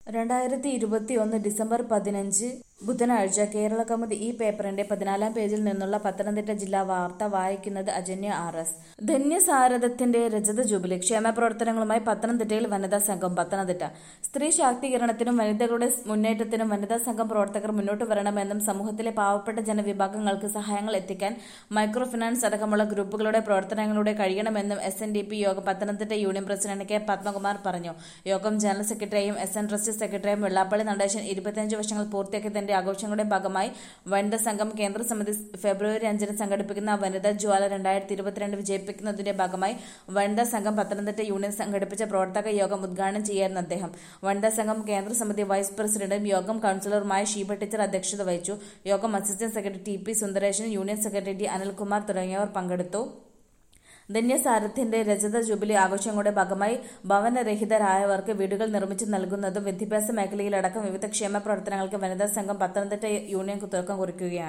രണ്ടായിരത്തി ഇരുപത്തിയൊന്ന് ഡിസംബർ പതിനഞ്ച് ബുധനാഴ്ച കേരള കൗമുദി ഈ പേപ്പറിന്റെ പതിനാലാം പേജിൽ നിന്നുള്ള പത്തനംതിട്ട ജില്ലാ വാർത്ത വായിക്കുന്നത് അജന്യ ആർ എസ് ധന്യസാരഥത്തിന്റെ രജത ജൂബിലി ക്ഷേമപ്രവർത്തനങ്ങളുമായി പത്തനംതിട്ടയിൽ വനിതാ സംഘം പത്തനംതിട്ട സ്ത്രീ ശാക്തീകരണത്തിനും വനിതകളുടെ വനിതാ വനിതാ സംഘം പ്രവർത്തകർ മുന്നോട്ട് വരണമെന്നും സമൂഹത്തിലെ പാവപ്പെട്ട ജനവിഭാഗങ്ങൾക്ക് സഹായങ്ങൾ എത്തിക്കാൻ മൈക്രോ ഫിനാൻസ് അടക്കമുള്ള ഗ്രൂപ്പുകളുടെ പ്രവർത്തനങ്ങളിലൂടെ കഴിയണമെന്നും എസ് എൻ ഡി പി യോഗം Pathanamthitta union president K Padmakumar പറഞ്ഞു യോഗം ജനറൽ സെക്രട്ടറിയും എസ് എൻ ട്രസ്റ്റ് സെക്രട്ടറിയും വെള്ളാപ്പള്ളി നടേശൻ ഇരുപത്തിയഞ്ച് വർഷങ്ങൾ പൂർത്തിയാക്കിയതിന്റെ ആഘോഷങ്ങളുടെ ഭാഗമായി വനിതാ സംഘം കേന്ദ്ര സമിതി ഫെബ്രുവരി അഞ്ചിന് സംഘടിപ്പിക്കുന്ന വനിതാ ജ്വാല രണ്ടായിരത്തി ഇരുപത്തിരണ്ട് വിജയിപ്പിക്കുന്നതിന്റെ ഭാഗമായി വനിതാ സംഘം പത്തനംതിട്ട യൂണിയൻ സംഘടിപ്പിച്ച പ്രവർത്തക യോഗം ഉദ്ഘാടനം ചെയ്യായിരുന്നു അദ്ദേഹം വനിതാ സംഘം കേന്ദ്ര സമിതി വൈസ് പ്രസിഡന്റും യോഗം കൌൺസിലറുമായ ഷീബ ടീച്ചർ അധ്യക്ഷത വഹിച്ചു യോഗം assistant secretary T P Sundaresan union secretary T Anilkumar തുടങ്ങിയവർ പങ്കെടുത്തു ധന്യസാരഥ്യന്റെ രജത ജൂബിലി ആഘോഷങ്ങളുടെ ഭാഗമായി ഭവനരഹിതരായവർക്ക് വീടുകൾ നിർമ്മിച്ചു നൽകുന്നതും വിദ്യാഭ്യാസ മേഖലയിലടക്കം വിവിധ ക്ഷേമ പ്രവർത്തനങ്ങൾക്ക് വനിതാ സംഘം പത്തനംതിട്ട യൂണിയൻ തുടക്കം കുറിക്കുകയാണ്